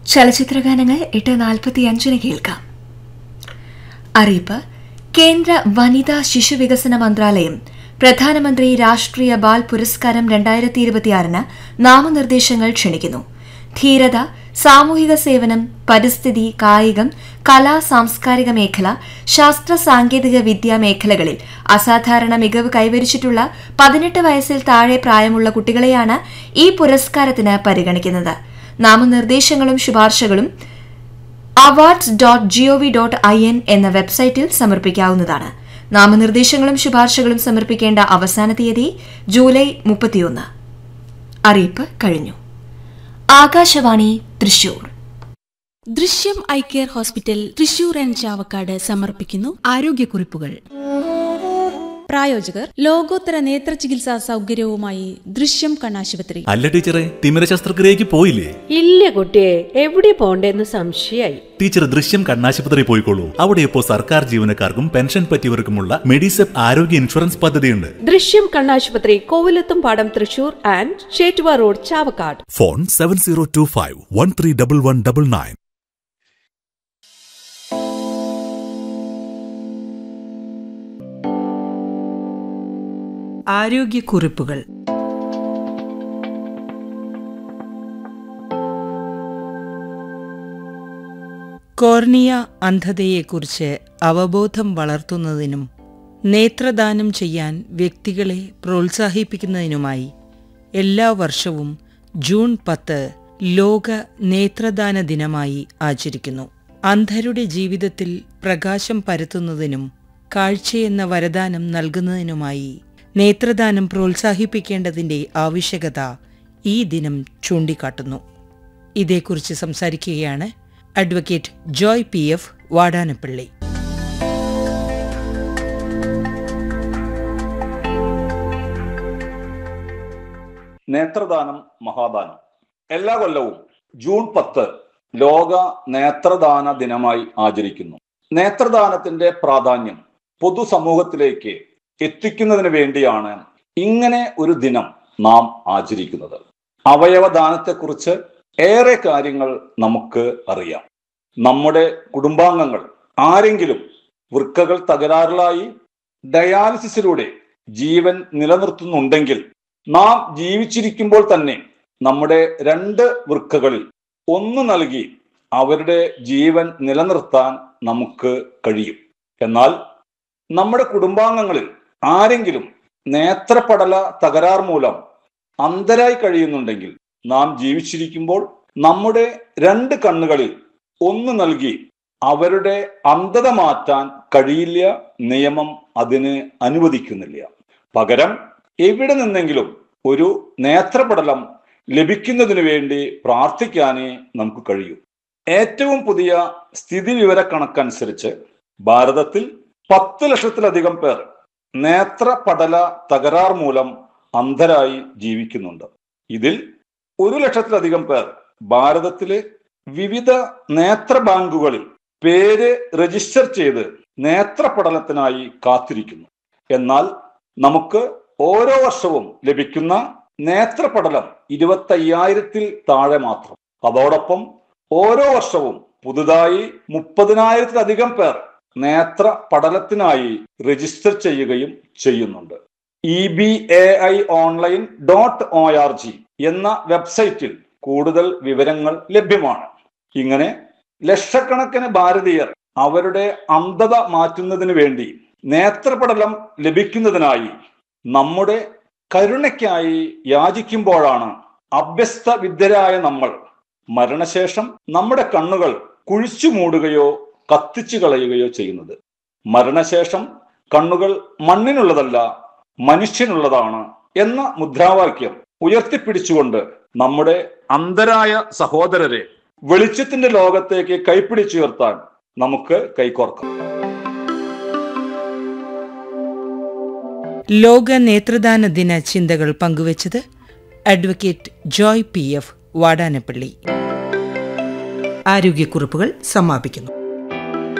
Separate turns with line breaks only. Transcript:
ചലച്ചിത്രഗാനങ്ങൾ എട്ട് നാൽപ്പത്തി അഞ്ചിന് കേൾക്കാം അറിയിപ്പ് കേന്ദ്ര വനിതാ ശിശുവികസന മന്ത്രാലയം പ്രധാനമന്ത്രി രാഷ്ട്രീയ ബാൽ പുരസ്കാരം രണ്ടായിരത്തി ഇരുപത്തിയാറിന് നാമനിർദ്ദേശങ്ങൾ ക്ഷണിക്കുന്നു ധീരത സാമൂഹിക സേവനം പരിസ്ഥിതി കായികം കലാ സാംസ്കാരിക മേഖല ശാസ്ത്ര സാങ്കേതിക വിദ്യാ മേഖലകളിൽ അസാധാരണ മികവ് കൈവരിച്ചിട്ടുള്ള പതിനെട്ട് വയസ്സിൽ താഴെ പ്രായമുള്ള കുട്ടികളെയാണ് ഈ പുരസ്കാരത്തിന് പരിഗണിക്കുന്നത് നാമനിർദ്ദേശങ്ങളും ശുപാർശകളും awards dot gov dot I N എന്ന വെബ്സൈറ്റിൽ സമർപ്പിക്കാവുന്നതാണ് നാമനിർദ്ദേശങ്ങളും ശുപാർശകളും സമർപ്പിക്കേണ്ട അവസാന തീയതി ജൂലൈ മുപ്പത്തിയൊന്ന് അറിയിപ്പ് കഴിഞ്ഞു Akashvani Thrissur
Drishyam eye care hospital Thrissur and Chavakkad സമർപ്പിക്കുന്നു
ആരോഗ്യക്കുറിപ്പുകൾ
പ്രായോജകർ ലോകോത്തര നേത്ര ചികിത്സാ സൗകര്യവുമായി ദൃശ്യം കണ്ണാശുപത്രി
അല്ല ടീച്ചറെ തിമിര ശസ്ത്രക്രിയക്ക് പോയില്ലേ
ഇല്ല കുട്ടിയെ എവിടെ പോണ്ടേന്ന് സംശയായി
ടീച്ചർ ദൃശ്യം കണ്ണാശുപത്രി പോയിക്കോളൂ അവിടെ ഇപ്പോൾ സർക്കാർ ജീവനക്കാർക്കും പെൻഷൻ പറ്റിയവർക്കുമുള്ള മെഡിസെപ്പ് ആരോഗ്യ ഇൻഷുറൻസ് പദ്ധതിയുണ്ട്
ദൃശ്യം കണ്ണാശുപത്രി കോവിലത്തും പാടം Thrissur and Chettuva road Chavakkad
phone seven zero two five one three double one double nine
ആരോഗ്യക്കുറിപ്പുകൾ കോർണിയ അന്ധതയെക്കുറിച്ച് അവബോധം വളർത്തുന്നതിനും നേത്രദാനം ചെയ്യാൻ വ്യക്തികളെ പ്രോത്സാഹിപ്പിക്കുന്നതിനുമായി എല്ലാ വർഷവും ജൂൺ പത്ത് ലോക നേത്രദാന ദിനമായി ആചരിക്കുന്നു അന്ധരുടെ ജീവിതത്തിൽ പ്രകാശം പരത്തുന്നതിനും കാഴ്ചയെന്ന വരദാനം നൽകുന്നതിനുമായി നേത്രദാനം പ്രോത്സാഹിപ്പിക്കേണ്ടതിന്റെ ആവശ്യകത ഈ ദിനം ചൂണ്ടിക്കാട്ടുന്നു ഇതേക്കുറിച്ച് സംസാരിക്കുകയാണ് advocate Joy P F Vadanappally
നേത്രദാനം മഹാദാനം എല്ലാ കൊല്ലവും ജൂൺ പത്ത് ലോക നേത്രദാന ദിനമായി ആചരിക്കുന്നു നേത്രദാനത്തിന്റെ പ്രാധാന്യം പൊതുസമൂഹത്തിലേക്ക് എത്തിക്കുന്നതിന് വേണ്ടിയാണ് ഇങ്ങനെ ഒരു ദിനം നാം ആചരിക്കുന്നത് അവയവദാനത്തെക്കുറിച്ച് ഏറെ കാര്യങ്ങൾ നമുക്ക് അറിയാം നമ്മുടെ കുടുംബാംഗങ്ങൾ ആരെങ്കിലും വൃക്കകൾ തകരാറിലായി ഡയാലിസിസിലൂടെ ജീവൻ നിലനിർത്തുന്നുണ്ടെങ്കിൽ നാം ജീവിച്ചിരിക്കുമ്പോൾ തന്നെ നമ്മുടെ രണ്ട് വൃക്കകളിൽ ഒന്ന് നൽകി അവരുടെ ജീവൻ നിലനിർത്താൻ നമുക്ക് കഴിയും എന്നാൽ നമ്മുടെ കുടുംബാംഗങ്ങളിൽ ആരെങ്കിലും നേത്രപടല തകരാർ മൂലം അന്ധരായി കഴിയുന്നുണ്ടെങ്കിൽ നാം ജീവിച്ചിരിക്കുമ്പോൾ നമ്മുടെ രണ്ട് കണ്ണുകളിൽ ഒന്ന് നൽകി അവരുടെ അന്ധത മാറ്റാൻ കഴിയില്ല നിയമം അതിന് അനുവദിക്കുന്നില്ല പകരം എവിടെ നിന്നെങ്കിലും ഒരു നേത്രപടലം ലഭിക്കുന്നതിനു വേണ്ടി പ്രാർത്ഥിക്കാനേ നമുക്ക് കഴിയൂ ഏറ്റവും പുതിയ സ്ഥിതി വിവര കണക്കനുസരിച്ച് ഭാരതത്തിൽ പത്ത് ലക്ഷത്തിലധികം പേർ നേത്രപടല തകരാർ മൂലം അന്ധരായി ജീവിക്കുന്നുണ്ട് ഇതിൽ ഒരു ലക്ഷത്തിലധികം പേർ ഭാരതത്തിലെ വിവിധ നേത്ര ബാങ്കുകളിൽ പേര് രജിസ്റ്റർ ചെയ്ത് നേത്രപഠനത്തിനായി കാത്തിരിക്കുന്നു എന്നാൽ നമുക്ക് ഓരോ വർഷവും ലഭിക്കുന്ന നേത്രപടലം ഇരുപത്തയ്യായിരത്തിൽ താഴെ മാത്രം അതോടൊപ്പം ഓരോ വർഷവും പുതുതായി മുപ്പതിനായിരത്തിലധികം പേർ നേത്ര പഠനത്തിനായി രജിസ്റ്റർ ചെയ്യുകയും ചെയ്യുന്നുണ്ട് E B A I online dot O R G എന്ന വെബ്സൈറ്റിൽ കൂടുതൽ വിവരങ്ങൾ ലഭ്യമാണ് ഇങ്ങനെ ലക്ഷക്കണക്കിന് ഭാരതീയർ അവരുടെ അന്ധത മാറ്റുന്നതിന് വേണ്ടി നേത്രപടലം ലഭിക്കുന്നതിനായി നമ്മുടെ കരുണയ്ക്കായി യാചിക്കുമ്പോഴാണ് അഭ്യസ്ത വിദ്യരായ നമ്മൾ മരണശേഷം നമ്മുടെ കണ്ണുകൾ കുഴിച്ചു മൂടുകയോ കത്തിച്ചു കളയുകയോ ചെയ്യുന്നത് മരണശേഷം കണ്ണുകൾ മണ്ണിനുള്ളതല്ല മനുഷ്യനുള്ളതാണ് എന്ന മുദ്രാവാക്യം ഉയർത്തിപ്പിടിച്ചുകൊണ്ട് നമ്മുടെ അന്ധരായ സഹോദരരെ വെളിച്ചത്തിന്റെ ലോകത്തേക്ക് കൈപ്പിടിച്ചുയർത്താൻ നമുക്ക് കൈകോർക്കാം
ലോക നേത്രദാന ദിന ചിന്തകൾ പങ്കുവച്ചത് advocate Joy P F Vadanappally ആരോഗ്യക്കുറിപ്പുകൾ സമാപിക്കുന്നു